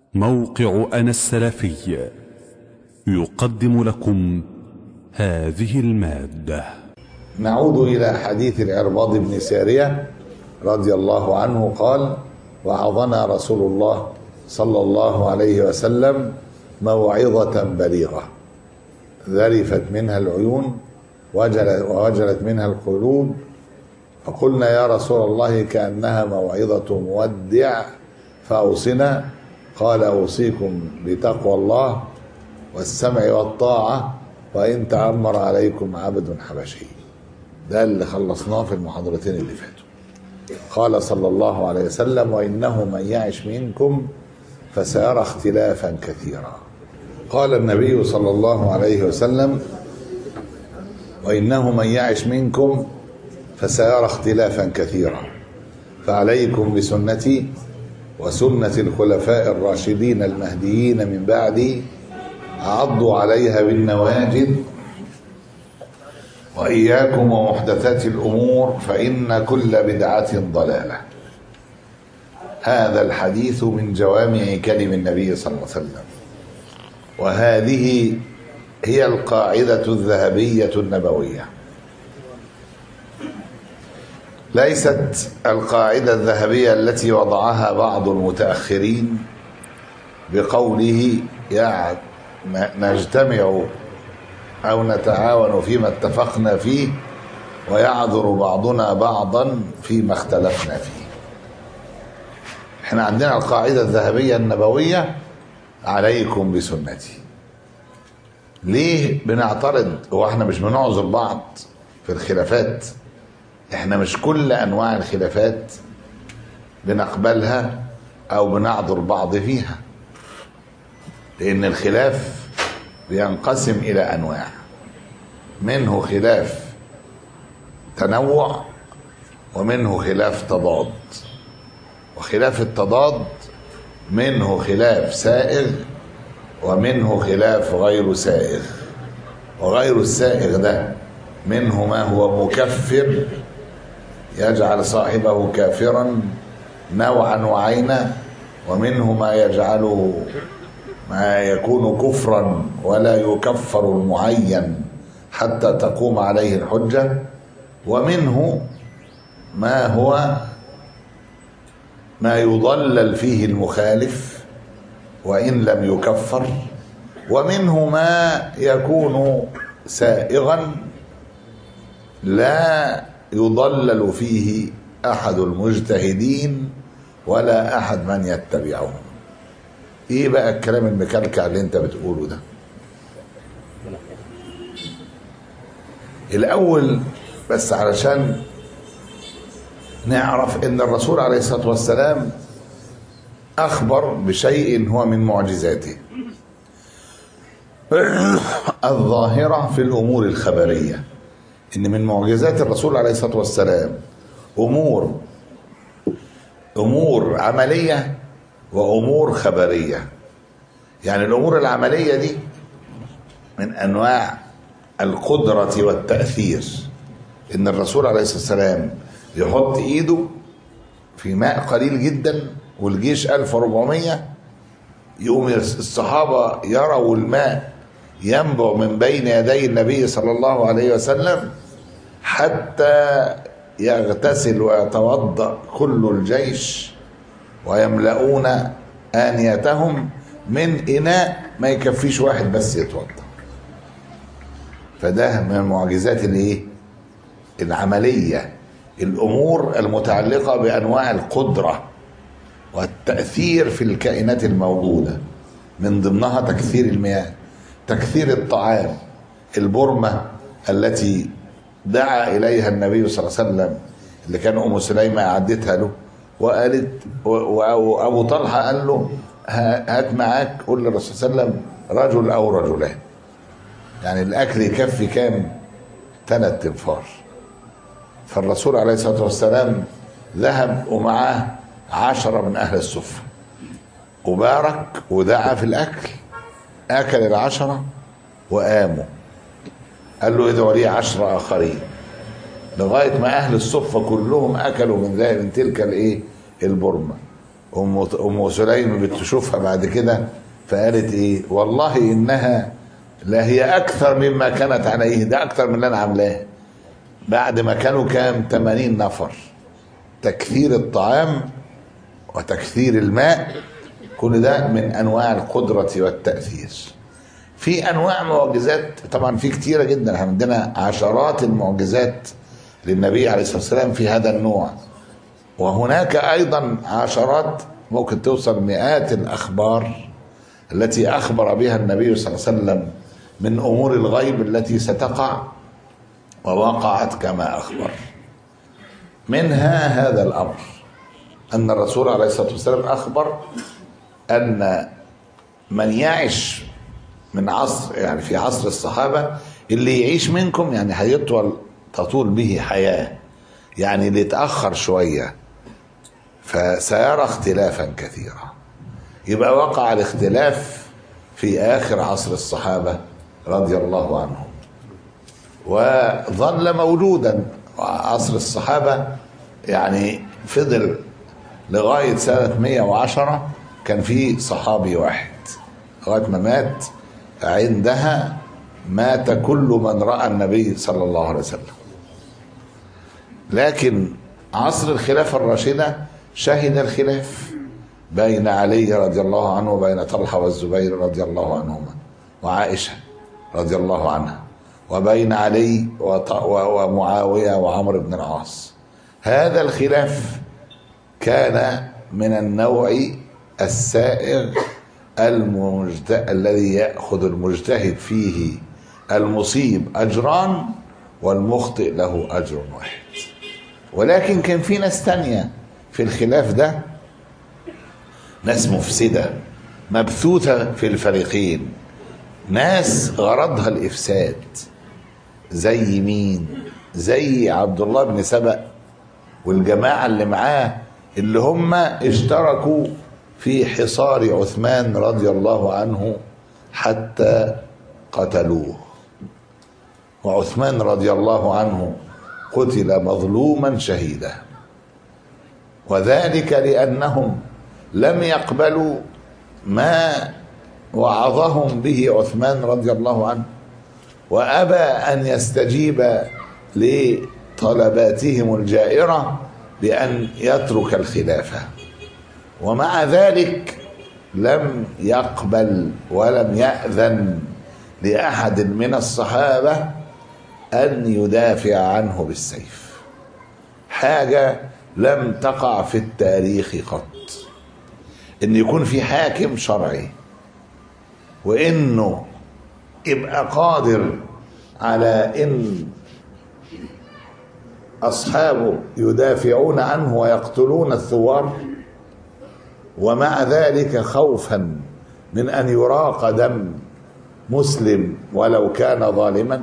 موقع أنا السلفي يقدم لكم هذه المادة نعود إلى حديث العرباض بن سارية رضي الله عنه قال وعظنا رسول الله صلى الله عليه وسلم موعظة بليغة ذرفت منها العيون وجلت ووجلت منها القلوب فقلنا يا رسول الله كأنها موعظة مودع فأوصنا قال أوصيكم بتقوى الله والسمع والطاعة وإن تعمر عليكم عبد حبشي ده اللي خلصناه في المحاضرتين اللي فاتوا قال صلى الله عليه وسلم وإنه من يعش منكم فسيرى اختلافا كثيرا قال النبي صلى الله عليه وسلم وإنه من يعش منكم فسيرى اختلافا كثيرا فعليكم بسنتي وسنة الخلفاء الراشدين المهديين من بعدي عضوا عليها بالنواجد وإياكم ومحدثات الأمور فإن كل بدعة ضلالة هذا الحديث من جوامع كلم النبي صلى الله عليه وسلم وهذه هي القاعدة الذهبية النبوية ليست القاعدة الذهبية التي وضعها بعض المتأخرين بقوله يا نجتمع أو نتعاون فيما اتفقنا فيه ويعذر بعضنا بعضا فيما اختلفنا فيه احنا عندنا القاعدة الذهبية النبوية عليكم بسنتي ليه بنعترض هو احنا مش بنعذر بعض في الخلافات احنا مش كل انواع الخلافات بنقبلها او بنعذر بعض فيها لان الخلاف بينقسم الى انواع منه خلاف تنوع ومنه خلاف تضاد وخلاف التضاد منه خلاف سائغ ومنه خلاف غير سائغ وغير السائغ ده منه ما هو مكفر يجعل صاحبه كافرا نوعا وعينا ومنه ما يجعله ما يكون كفرا ولا يكفر المعين حتى تقوم عليه الحجة ومنه ما هو ما يضلل فيه المخالف وإن لم يكفر ومنه ما يكون سائغا لا يضلل فيه أحد المجتهدين ولا أحد من يتبعهم ايه بقى الكلام المكلكع اللي انت بتقوله ده الاول بس علشان نعرف ان الرسول عليه الصلاه والسلام اخبر بشيء هو من معجزاته الظاهره في الامور الخبريه ان من معجزات الرسول عليه الصلاه والسلام امور امور عمليه وامور خبريه يعني الامور العمليه دي من انواع القدره والتاثير ان الرسول عليه الصلاه والسلام يحط ايده في ماء قليل جدا والجيش 1400 يقوم الصحابه يروا الماء ينبع من بين يدي النبي صلى الله عليه وسلم حتى يغتسل ويتوضا كل الجيش ويملؤون آنيتهم من إناء ما يكفيش واحد بس يتوضا فده من المعجزات الايه العملية الأمور المتعلقة بأنواع القدرة والتأثير في الكائنات الموجودة من ضمنها تكثير المياه تكثير الطعام البرمة التي دعا إليها النبي صلى الله عليه وسلم اللي كان أم سليمة أعدتها له وقالت وابو طلحه قال له هات معاك قول للرسول صلى الله عليه وسلم رجل او رجلان يعني الاكل يكفي كام ثلاث انفار فالرسول عليه الصلاه والسلام ذهب ومعاه عشرة من أهل الصفة وبارك ودعا في الأكل أكل العشرة وقاموا قال له ادعوا لي عشرة آخرين لغاية ما أهل الصفة كلهم أكلوا من ذلك من تلك الإيه البرمة ام ام سليم بتشوفها بعد كده فقالت ايه والله انها لا هي اكثر مما كانت عليه ده اكثر من اللي انا عاملاه بعد ما كانوا كام 80 نفر تكثير الطعام وتكثير الماء كل ده من انواع القدره والتاثير في انواع معجزات طبعا في كتيره جدا احنا عندنا عشرات المعجزات للنبي عليه الصلاه والسلام في هذا النوع وهناك ايضا عشرات ممكن توصل مئات الاخبار التي اخبر بها النبي صلى الله عليه وسلم من امور الغيب التي ستقع ووقعت كما اخبر منها هذا الامر ان الرسول عليه الصلاه والسلام اخبر ان من يعش من عصر يعني في عصر الصحابه اللي يعيش منكم يعني هيطول تطول به حياه يعني اللي يتاخر شويه فسيرى اختلافا كثيرا يبقى وقع الاختلاف في اخر عصر الصحابه رضي الله عنهم وظل موجودا عصر الصحابه يعني فضل لغايه سنه 110 كان في صحابي واحد لغايه ما مات عندها مات كل من راى النبي صلى الله عليه وسلم لكن عصر الخلافه الراشده شهد الخلاف بين علي رضي الله عنه وبين طلحه والزبير رضي الله عنهما وعائشه رضي الله عنها وبين علي ومعاويه وعمرو بن العاص هذا الخلاف كان من النوع السائغ المجت... الذي ياخذ المجتهد فيه المصيب اجران والمخطئ له اجر واحد ولكن كان في ناس تانية في الخلاف ده ناس مفسدة مبثوثة في الفريقين ناس غرضها الإفساد زي مين زي عبد الله بن سبأ والجماعة اللي معاه اللي هم اشتركوا في حصار عثمان رضي الله عنه حتى قتلوه وعثمان رضي الله عنه قتل مظلوما شهيدا وذلك لانهم لم يقبلوا ما وعظهم به عثمان رضي الله عنه وابى ان يستجيب لطلباتهم الجائره بان يترك الخلافه ومع ذلك لم يقبل ولم ياذن لاحد من الصحابه ان يدافع عنه بالسيف حاجه لم تقع في التاريخ قط ان يكون في حاكم شرعي وانه يبقى قادر على ان اصحابه يدافعون عنه ويقتلون الثوار ومع ذلك خوفا من ان يراق دم مسلم ولو كان ظالما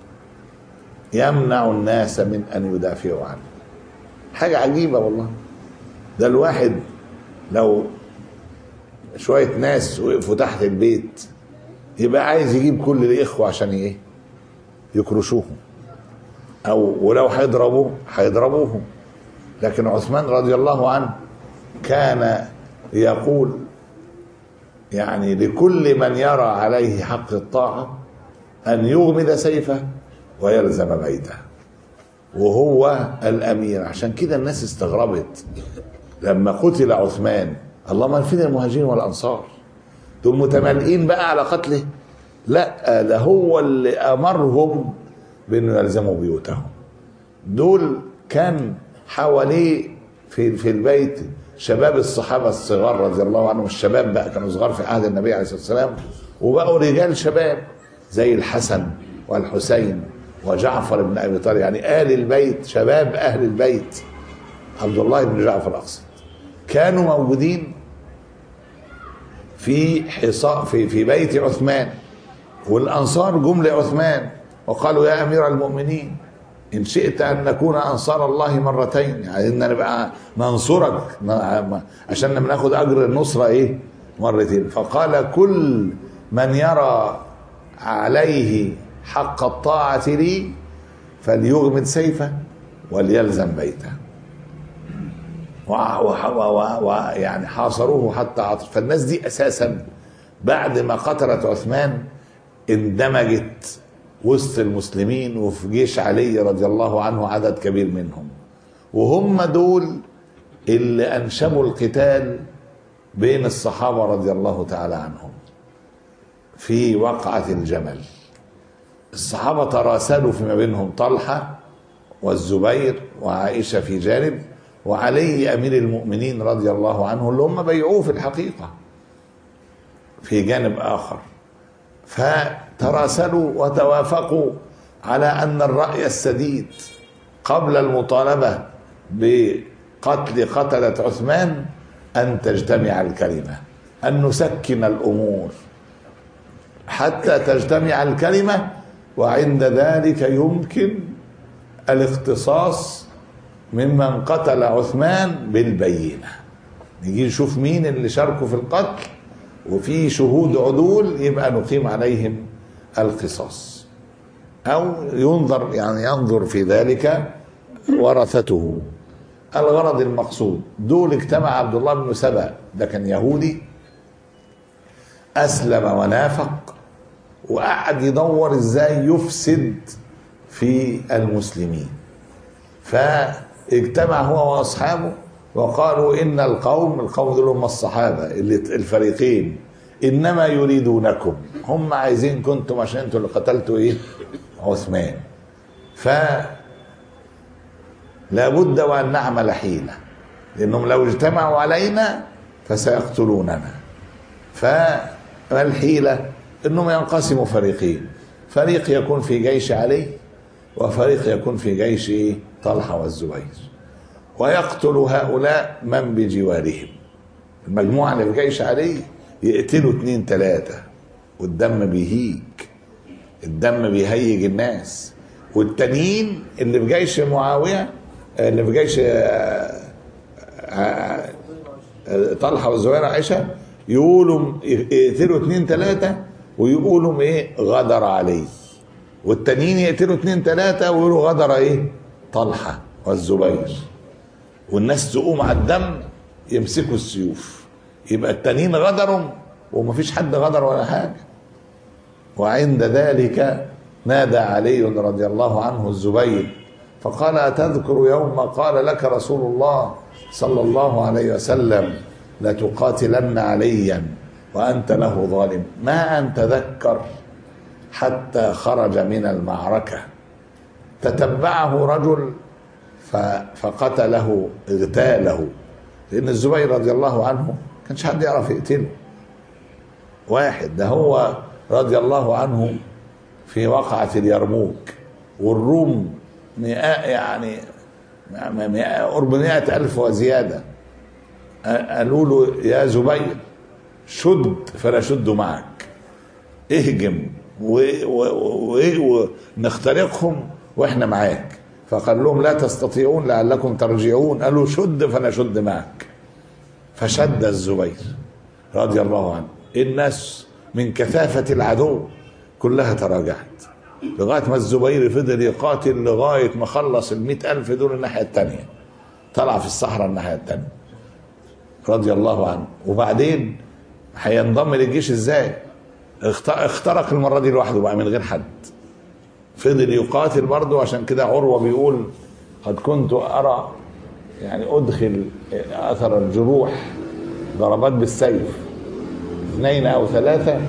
يمنع الناس من ان يدافعوا عنه حاجه عجيبه والله ده الواحد لو شويه ناس وقفوا تحت البيت يبقى عايز يجيب كل الاخوه عشان ايه يكرشوهم او ولو هيضربوه هيضربوهم لكن عثمان رضي الله عنه كان يقول يعني لكل من يرى عليه حق الطاعه ان يغمد سيفه ويلزم بيته وهو الامير عشان كده الناس استغربت لما قتل عثمان اللهم فين المهاجرين والانصار دول متملئين بقى على قتله لا ده هو اللي امرهم بانه يلزموا بيوتهم دول كان حواليه في في البيت شباب الصحابه الصغار رضي الله عنهم الشباب بقى كانوا صغار في عهد النبي عليه الصلاه والسلام وبقوا رجال شباب زي الحسن والحسين وجعفر بن ابي طالب يعني ال البيت شباب اهل البيت عبد الله بن جعفر اقصد كانوا موجودين في حصار في في بيت عثمان والانصار جم لعثمان وقالوا يا امير المؤمنين ان شئت ان نكون انصار الله مرتين يعني ان نبقى ننصرك عشان ناخد اجر النصره ايه مرتين فقال كل من يرى عليه حق الطاعه لي فليغمد سيفه وليلزم بيته ويعني حاصروه حتى عطر فالناس دي اساسا بعد ما قتلت عثمان اندمجت وسط المسلمين وفي جيش علي رضي الله عنه عدد كبير منهم وهم دول اللي انشبوا القتال بين الصحابه رضي الله تعالى عنهم في وقعه الجمل الصحابه تراسلوا فيما بينهم طلحه والزبير وعائشه في جانب وعلي امير المؤمنين رضي الله عنه اللي هم بيعوه في الحقيقه في جانب اخر فتراسلوا وتوافقوا على ان الراي السديد قبل المطالبه بقتل قتله عثمان ان تجتمع الكلمه ان نسكن الامور حتى تجتمع الكلمه وعند ذلك يمكن الاختصاص ممن قتل عثمان بالبينه نيجي نشوف مين اللي شاركوا في القتل وفي شهود عدول يبقى نقيم عليهم القصاص او ينظر يعني ينظر في ذلك ورثته الغرض المقصود دول اجتمع عبد الله بن سبأ ده كان يهودي اسلم ونافق وقعد يدور ازاي يفسد في المسلمين فاجتمع هو واصحابه وقالوا ان القوم القوم دول هم الصحابه اللي الفريقين انما يريدونكم هم عايزين كنتم عشان انتوا اللي قتلتوا ايه عثمان ف لابد وان نعمل حيله لانهم لو اجتمعوا علينا فسيقتلوننا فالحيله انهم ينقسموا فريقين فريق يكون في جيش علي وفريق يكون في جيش إيه؟ طلحه والزبير ويقتل هؤلاء من بجوارهم المجموعة اللي في جيش علي يقتلوا اتنين تلاتة والدم بيهيج الدم بيهيج الناس والتانيين اللي في جيش معاوية اللي في جيش طلحة والزبير عائشة يقولوا يقتلوا اتنين تلاتة ويقولوا ايه غدر علي والتانيين يقتلوا اتنين تلاتة ويقولوا غدر ايه طلحة والزبير والناس تقوم على الدم يمسكوا السيوف يبقى التانيين غدروا ومفيش حد غدر ولا حاجه وعند ذلك نادى علي رضي الله عنه الزبير فقال أتذكر يوم قال لك رسول الله صلى الله عليه وسلم لتقاتلن عليا وأنت له ظالم ما أن تذكر حتى خرج من المعركة تتبعه رجل فقتله اغتاله لان الزبير رضي الله عنه كانش حد يعرف يقتله واحد ده هو رضي الله عنه في وقعة اليرموك والروم مئة يعني قرب مئة ألف وزيادة قالوا له يا زبير شد فنشد معك اهجم ونخترقهم واحنا معاك فقال لهم لا تستطيعون لعلكم ترجعون قالوا شد فنشد معك فشد الزبير رضي الله عنه الناس من كثافة العدو كلها تراجعت لغاية ما الزبير فضل يقاتل لغاية ما خلص المئة ألف دول الناحية التانية طلع في الصحراء الناحية التانية رضي الله عنه وبعدين هينضم للجيش ازاي اخترق المرة دي لوحده بقى من غير حد فضل يقاتل برضه عشان كده عروة بيقول قد كنت أرى يعني أدخل أثر الجروح ضربات بالسيف اثنين أو ثلاثة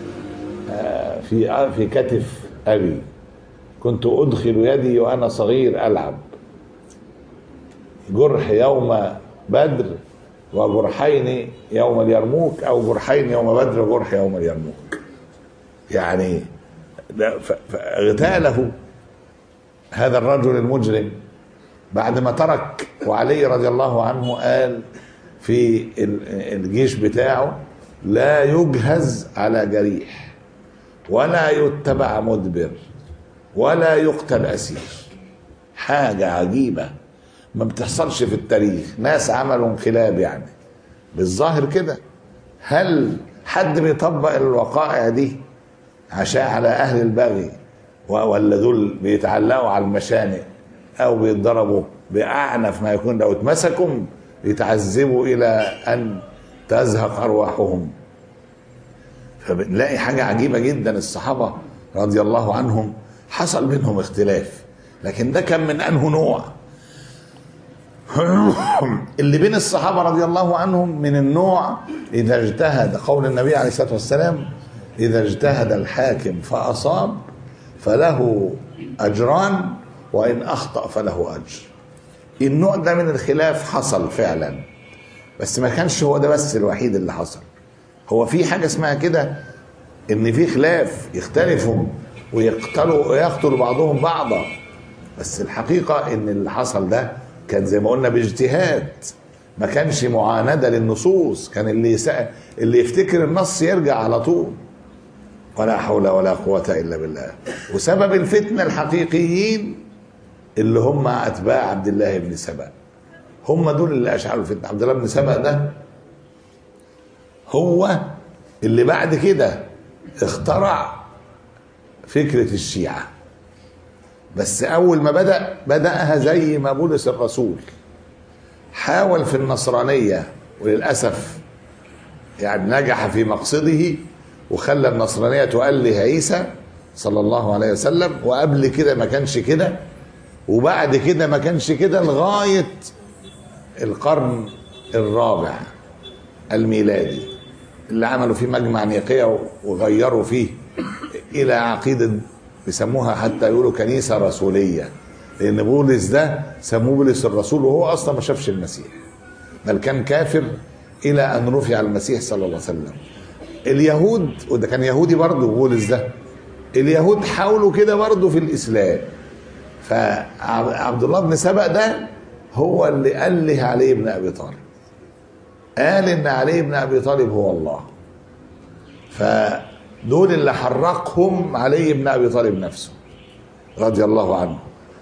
في في كتف أبي كنت أدخل يدي وأنا صغير ألعب جرح يوم بدر وجرحين يوم اليرموك أو جرحين يوم بدر وجرح يوم اليرموك يعني فاغتاله هذا الرجل المجرم بعد ما ترك وعلي رضي الله عنه قال في الجيش بتاعه لا يجهز على جريح ولا يتبع مدبر ولا يقتل اسير حاجه عجيبه ما بتحصلش في التاريخ ناس عملوا انقلاب يعني بالظاهر كده هل حد بيطبق الوقائع دي عشان على اهل البغي ولا دول بيتعلقوا على المشانق او بيتضربوا باعنف ما يكون لو اتمسكوا يتعذبوا الى ان تزهق ارواحهم فبنلاقي حاجه عجيبه جدا الصحابه رضي الله عنهم حصل بينهم اختلاف لكن ده كان من انه نوع اللي بين الصحابه رضي الله عنهم من النوع اذا اجتهد قول النبي عليه الصلاه والسلام اذا اجتهد الحاكم فاصاب فله اجران وان اخطا فله اجر النوع ده من الخلاف حصل فعلا بس ما كانش هو ده بس الوحيد اللي حصل هو في حاجه اسمها كده ان في خلاف يختلفوا ويقتلوا ويقتل بعضهم بعضا بس الحقيقه ان اللي حصل ده كان زي ما قلنا باجتهاد ما كانش معانده للنصوص كان اللي يسأل اللي يفتكر النص يرجع على طول ولا حول ولا قوه الا بالله وسبب الفتنه الحقيقيين اللي هم اتباع عبد الله بن سبأ هم دول اللي اشعلوا الفتنه عبد الله بن سبأ ده هو اللي بعد كده اخترع فكره الشيعه بس اول ما بدا بداها زي ما بولس الرسول حاول في النصرانيه وللاسف يعني نجح في مقصده وخلى النصرانيه تؤله عيسى صلى الله عليه وسلم وقبل كده ما كانش كده وبعد كده ما كانش كده لغايه القرن الرابع الميلادي اللي عملوا فيه مجمع نيقية وغيروا فيه إلى عقيدة بيسموها حتى يقولوا كنيسة رسولية لأن بولس ده سموه بولس الرسول وهو أصلا ما شافش المسيح بل كان كافر إلى أن رفع المسيح صلى الله عليه وسلم اليهود وده كان يهودي برضه بولس ده اليهود حاولوا كده برضه في الإسلام فعبد الله بن سبأ ده هو اللي أله علي بن أبي طالب قال ان علي بن ابي طالب هو الله فدول اللي حرقهم علي بن ابي طالب نفسه رضي الله عنه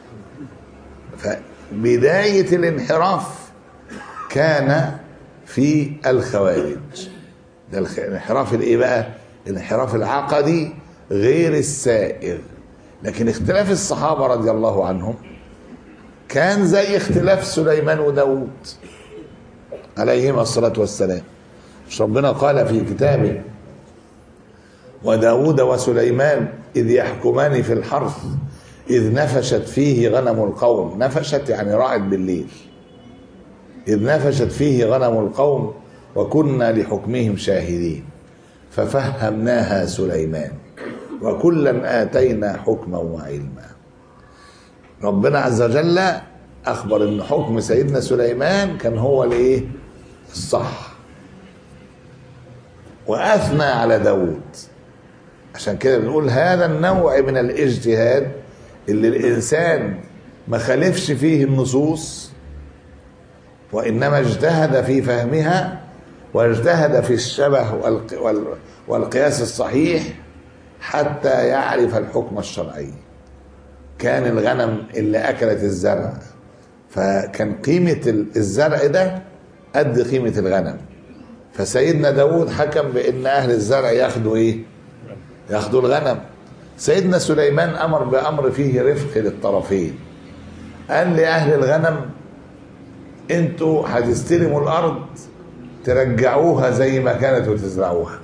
فبدايه الانحراف كان في الخوارج ده الانحراف الايه بقى الانحراف العقدي غير السائغ لكن اختلاف الصحابه رضي الله عنهم كان زي اختلاف سليمان وداود عليهما الصلاة والسلام مش ربنا قال في كتابه وداود وسليمان إذ يحكمان في الحرث إذ نفشت فيه غنم القوم نفشت يعني راعت بالليل إذ نفشت فيه غنم القوم وكنا لحكمهم شاهدين ففهمناها سليمان وكلا آتينا حكما وعلما ربنا عز وجل أخبر إن حكم سيدنا سليمان كان هو الإيه؟ الصح وأثنى على داود عشان كده بنقول هذا النوع من الاجتهاد اللي الإنسان ما خالفش فيه النصوص وإنما اجتهد في فهمها واجتهد في الشبه والقياس الصحيح حتى يعرف الحكم الشرعي كان الغنم اللي أكلت الزرع فكان قيمة الزرع ده قد قيمة الغنم فسيدنا داود حكم بأن أهل الزرع ياخدوا إيه ياخدوا الغنم سيدنا سليمان أمر بأمر فيه رفق للطرفين قال لأهل الغنم انتوا هتستلموا الأرض ترجعوها زي ما كانت وتزرعوها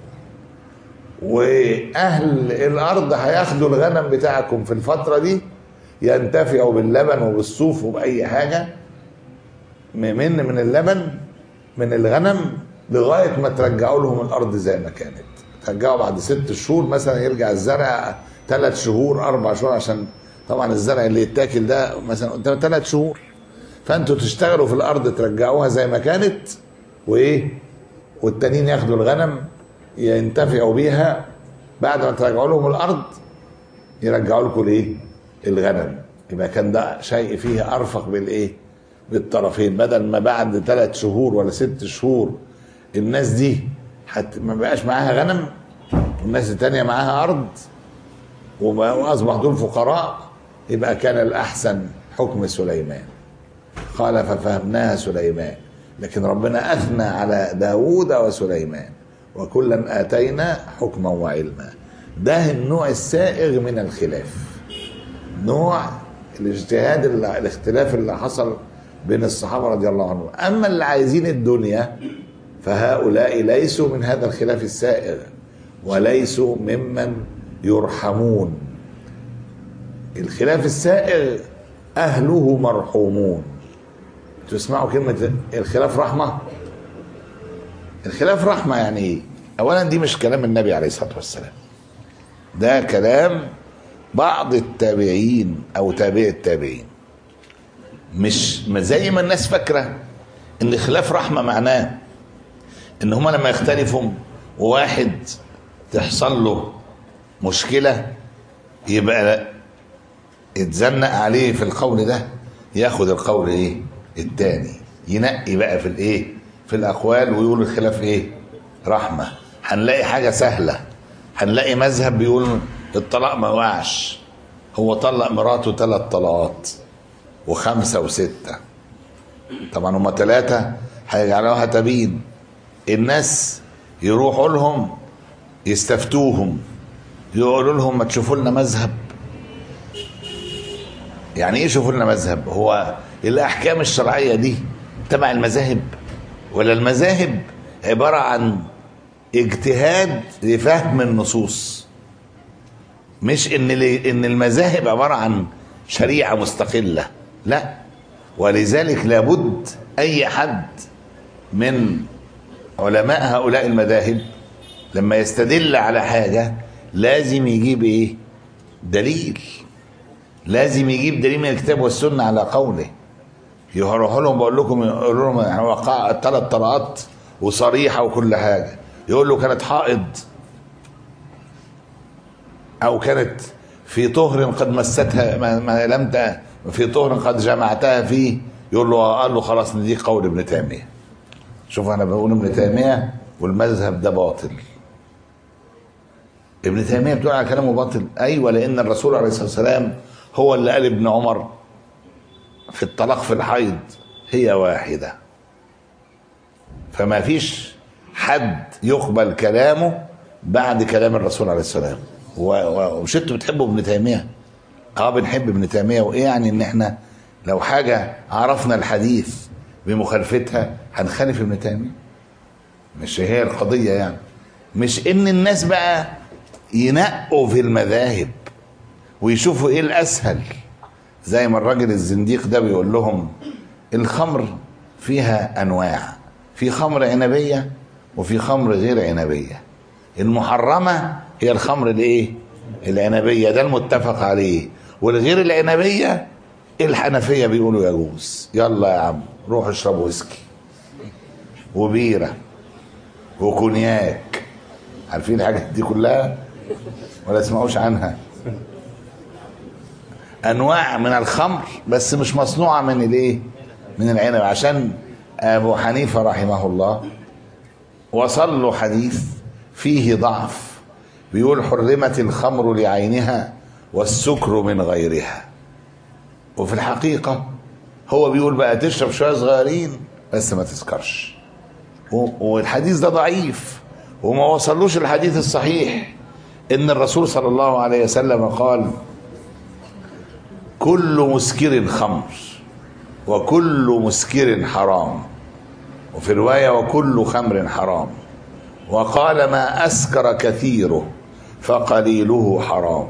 وأهل الأرض هياخدوا الغنم بتاعكم في الفترة دي ينتفعوا باللبن وبالصوف وبأي حاجة من من اللبن من الغنم لغاية ما ترجعوا لهم الأرض زي ما كانت ترجعوا بعد ست شهور مثلا يرجع الزرع ثلاث شهور أربع شهور عشان طبعا الزرع اللي يتاكل ده مثلا قدام ثلاث شهور فأنتوا تشتغلوا في الأرض ترجعوها زي ما كانت وإيه والتانيين ياخدوا الغنم ينتفعوا بيها بعد ما ترجعوا لهم الأرض يرجعوا لكم الإيه الغنم يبقى كان ده شيء فيه ارفق بالايه بالطرفين بدل ما بعد ثلاث شهور ولا ست شهور الناس دي حت ما بقاش معاها غنم والناس التانية معاها ارض واصبح دول فقراء يبقى كان الاحسن حكم سليمان قال ففهمناها سليمان لكن ربنا اثنى على داوود وسليمان وكلا اتينا حكما وعلما ده النوع السائغ من الخلاف نوع الاجتهاد اللي الاختلاف اللي حصل بين الصحابة رضي الله عنهم أما اللي عايزين الدنيا فهؤلاء ليسوا من هذا الخلاف السائغ وليسوا ممن يرحمون الخلاف السائغ أهله مرحومون تسمعوا كلمة الخلاف رحمة الخلاف رحمة يعني إيه أولا دي مش كلام النبي عليه الصلاة والسلام ده كلام بعض التابعين أو تابع التابعين مش ما زي ما الناس فاكرة إن خلاف رحمة معناه إن هما لما يختلفوا وواحد تحصل له مشكلة يبقى اتزنق عليه في القول ده ياخد القول ايه التاني ينقي بقى في الايه في الاقوال ويقول الخلاف ايه رحمه هنلاقي حاجه سهله هنلاقي مذهب بيقول الطلاق ما وقعش هو طلق مراته ثلاث طلقات وخمسه وسته طبعا هما ثلاثه هيجعلوها تبين الناس يروحوا لهم يستفتوهم يقولوا لهم ما تشوفوا لنا مذهب يعني ايه شوفوا لنا مذهب هو الاحكام الشرعيه دي تبع المذاهب ولا المذاهب عباره عن اجتهاد لفهم النصوص مش ان ان المذاهب عباره عن شريعه مستقله لا ولذلك لابد اي حد من علماء هؤلاء المذاهب لما يستدل على حاجه لازم يجيب ايه دليل لازم يجيب دليل من الكتاب والسنه على قوله يروحوا لهم بقول لكم يقولوا لهم يعني وقع ثلاث طلقات وصريحه وكل حاجه يقول له كانت حائض او كانت في طهر قد مستها ما, ما لم ت- في طهر قد جمعتها فيه يقول له قال له خلاص دي قول ابن تيميه شوف انا بقول ابن تيميه والمذهب ده باطل ابن تيميه بتقول على كلامه باطل ايوه لان الرسول عليه الصلاه والسلام هو اللي قال ابن عمر في الطلاق في الحيض هي واحده فما فيش حد يقبل كلامه بعد كلام الرسول عليه السلام و- و- ومش انتوا بتحبوا ابن تيميه اه بنحب ابن تيميه وايه يعني ان احنا لو حاجه عرفنا الحديث بمخالفتها هنخالف ابن تيميه مش هي القضيه يعني مش ان الناس بقى ينقوا في المذاهب ويشوفوا ايه الاسهل زي ما الراجل الزنديق ده بيقول لهم الخمر فيها انواع في خمر عنبيه وفي خمر غير عنبيه المحرمه هي الخمر الايه العنبيه ده المتفق عليه والغير العنبيه الحنفيه بيقولوا يجوز يلا يا عم روحوا اشربوا ويسكي وبيره وكونياك عارفين الحاجات دي كلها ولا تسمعوش عنها انواع من الخمر بس مش مصنوعه من الايه من العنب عشان ابو حنيفه رحمه الله وصل له حديث فيه ضعف بيقول حرمت الخمر لعينها والسكر من غيرها وفي الحقيقه هو بيقول بقى تشرب شويه صغيرين بس ما تسكرش و- والحديث ده ضعيف وما وصلوش الحديث الصحيح ان الرسول صلى الله عليه وسلم قال كل مسكر خمر وكل مسكر حرام وفي روايه وكل خمر حرام وقال ما اسكر كثيره فقليله حرام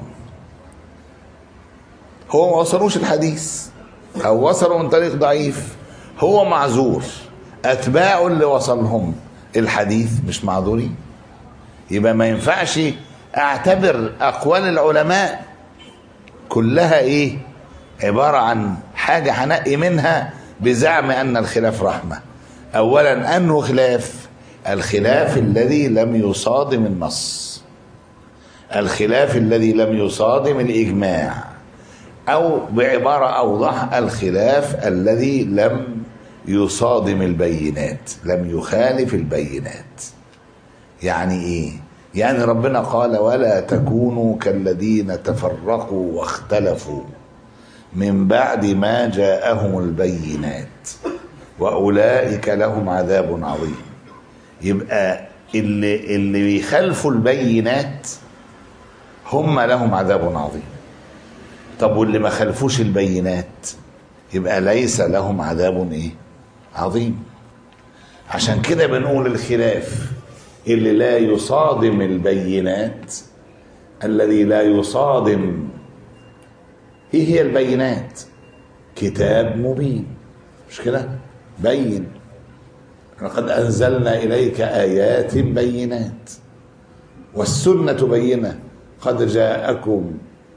هو ما وصلوش الحديث او وصلوا من طريق ضعيف هو معذور اتباعه اللي وصلهم الحديث مش معذورين يبقى ما ينفعش اعتبر اقوال العلماء كلها ايه عبارة عن حاجة هنقي منها بزعم ان الخلاف رحمة اولا انه خلاف الخلاف الذي لم يصادم النص الخلاف الذي لم يصادم الاجماع او بعبارة اوضح الخلاف الذي لم يصادم البينات لم يخالف البينات يعني ايه يعني ربنا قال ولا تكونوا كالذين تفرقوا واختلفوا من بعد ما جاءهم البينات واولئك لهم عذاب عظيم يبقى اللي اللي بيخالفوا البينات هم لهم عذاب عظيم طب واللي ما خالفوش البينات يبقى ليس لهم عذاب ايه عظيم عشان كده بنقول الخلاف اللي لا يصادم البينات الذي لا يصادم ايه هي البينات كتاب مبين مش كده بين لقد انزلنا اليك ايات بينات والسنه بينه قد جاءكم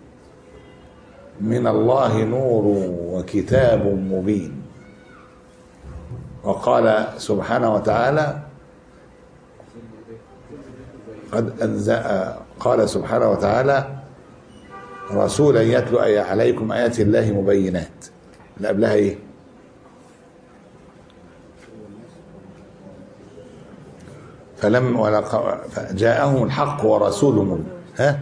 من الله نور وكتاب مبين وقال سبحانه وتعالى قد أنزل قال سبحانه وتعالى رسولا يتلو أي عليكم آيات الله مبينات اللي قبلها إيه؟ فلم ولق... جاءهم الحق ورسول مبين ها؟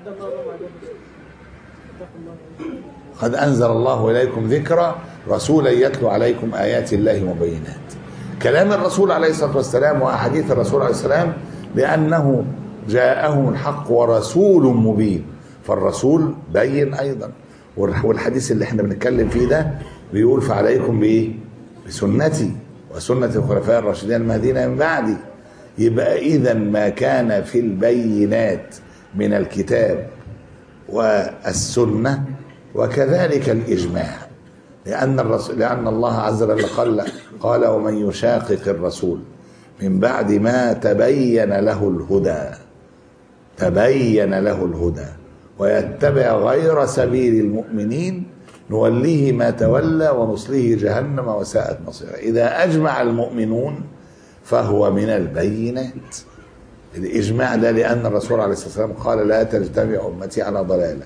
قد أنزل الله إليكم ذكرى رسولا يتلو عليكم آيات الله مبينات كلام الرسول عليه الصلاة والسلام وأحاديث الرسول عليه السلام لأنه جاءهم الحق ورسول مبين فالرسول بين أيضا والحديث اللي احنا بنتكلم فيه ده بيقول فعليكم بإيه بسنتي وسنة الخلفاء الراشدين المهديين من بعدي يبقى إذا ما كان في البينات من الكتاب والسنة وكذلك الإجماع لأن الرسول لأن الله عز وجل قال قال ومن يشاقق الرسول من بعد ما تبين له الهدى تبين له الهدى ويتبع غير سبيل المؤمنين نوليه ما تولى ونصليه جهنم وساءت مصيرا إذا أجمع المؤمنون فهو من البينات الإجماع ده لأن الرسول عليه الصلاة والسلام قال لا تجتمع أمتي على ضلالة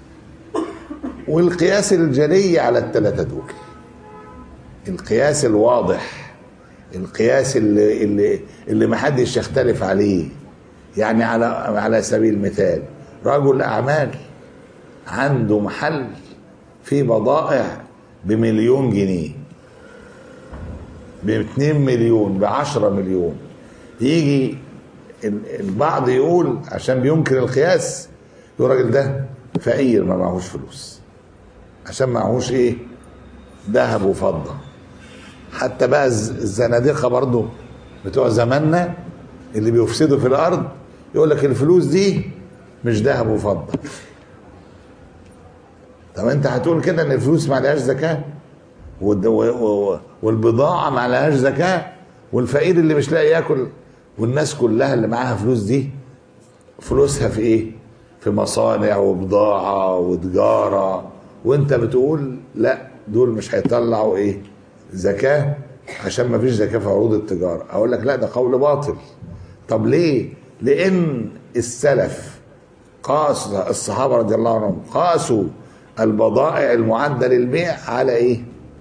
والقياس الجلي على الثلاثة دول القياس الواضح القياس اللي اللي اللي ما حدش يختلف عليه يعني على على سبيل المثال رجل اعمال عنده محل فيه بضائع بمليون جنيه ب 2 مليون ب 10 مليون يجي البعض يقول عشان بينكر القياس يقول الراجل ده فقير ما معهوش فلوس عشان معهوش ايه ذهب وفضه حتى بقى الزنادقه برضو بتوع زماننا اللي بيفسدوا في الارض يقول لك الفلوس دي مش ذهب وفضه طب انت هتقول كده ان الفلوس ما عليهاش زكاه والبضاعه ما عليهاش زكاه والفقير اللي مش لاقي ياكل والناس كلها اللي معاها فلوس دي فلوسها في ايه في مصانع وبضاعه وتجاره وانت بتقول لا دول مش هيطلعوا ايه زكاه عشان ما فيش زكاه في عروض التجاره اقول لك لا ده قول باطل طب ليه لان السلف قاس الصحابه رضي الله عنهم قاسوا البضائع المعده للبيع على ايه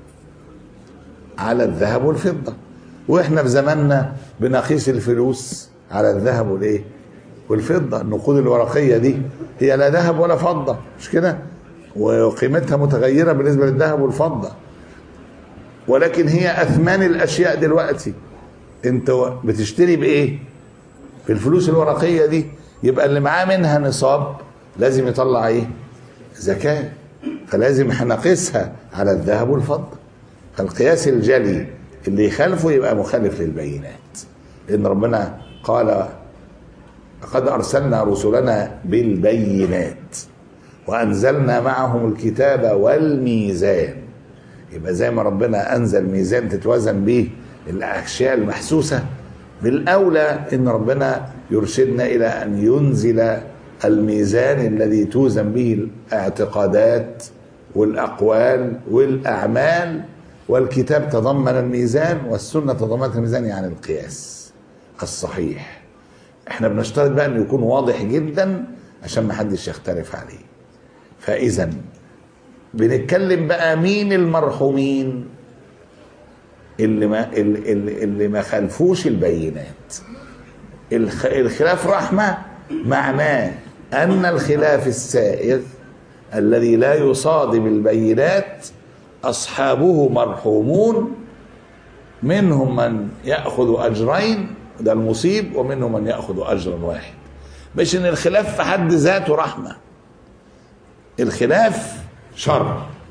على الذهب والفضه واحنا في زماننا بنقيس الفلوس على الذهب والايه والفضه النقود الورقيه دي هي لا ذهب ولا فضه مش كده وقيمتها متغيره بالنسبه للذهب والفضه ولكن هي اثمان الاشياء دلوقتي انت بتشتري بايه بالفلوس الورقيه دي يبقى اللي معاه منها نصاب لازم يطلع ايه زكاه فلازم هنقيسها على الذهب والفضه فالقياس الجلي اللي يخالفه يبقى مخالف للبينات لان ربنا قال لقد ارسلنا رسلنا بالبينات وانزلنا معهم الكتاب والميزان يبقى زي ما ربنا انزل ميزان تتوزن به الاشياء المحسوسه بالاولى ان ربنا يرشدنا الى ان ينزل الميزان الذي توزن به الاعتقادات والاقوال والاعمال والكتاب تضمن الميزان والسنه تضمنت الميزان يعني القياس الصحيح احنا بنشترط بقى انه يكون واضح جدا عشان ما حدش يختلف عليه فاذا بنتكلم بقى مين المرحومين اللي ما اللي, اللي ما خالفوش البينات الخلاف رحمه معناه ان الخلاف السائغ الذي لا يصادم البينات اصحابه مرحومون منهم من ياخذ اجرين ده المصيب ومنهم من ياخذ اجرا واحد مش ان الخلاف في حد ذاته رحمه الخلاف شر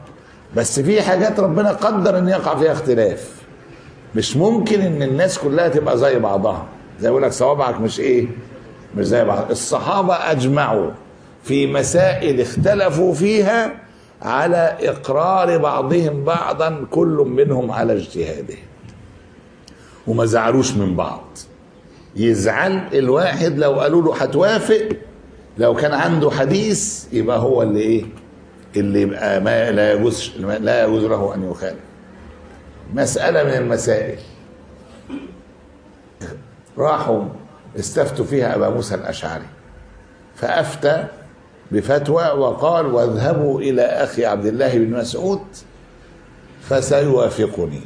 بس في حاجات ربنا قدر ان يقع فيها اختلاف مش ممكن ان الناس كلها تبقى زي بعضها زي يقول لك صوابعك مش ايه مش زي بعض الصحابه اجمعوا في مسائل اختلفوا فيها على اقرار بعضهم بعضا كل منهم على اجتهاده وما زعلوش من بعض يزعل الواحد لو قالوا له هتوافق لو كان عنده حديث يبقى هو اللي ايه اللي يبقى ما لا يجوز لا يجوز له ان يخالف مسألة من المسائل راحوا استفتوا فيها أبا موسى الأشعري فأفتى بفتوى وقال واذهبوا إلى أخي عبد الله بن مسعود فسيوافقني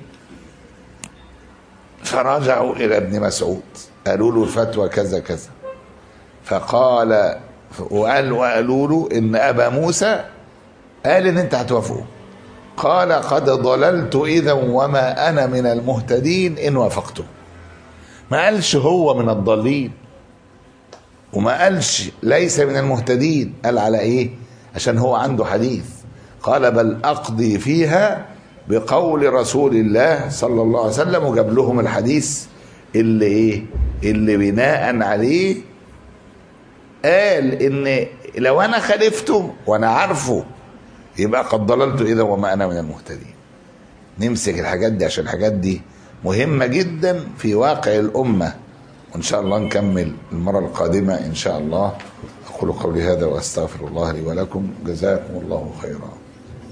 فرجعوا إلى ابن مسعود قالوا له الفتوى كذا كذا فقال وقال وقالوا له إن أبا موسى قال إن أنت هتوافقه قال قد ضللت إذا وما أنا من المهتدين إن وافقته ما قالش هو من الضالين وما قالش ليس من المهتدين قال على ايه عشان هو عنده حديث قال بل اقضي فيها بقول رسول الله صلى الله عليه وسلم وجاب لهم الحديث اللي ايه اللي بناء عليه قال ان لو انا خالفته وانا عارفه يبقى قد ضللت اذا وما انا من المهتدين نمسك الحاجات دي عشان الحاجات دي مهمة جدا في واقع الأمة وإن شاء الله نكمل المرة القادمة إن شاء الله أقول قولي هذا وأستغفر الله لي ولكم جزاكم الله خيرا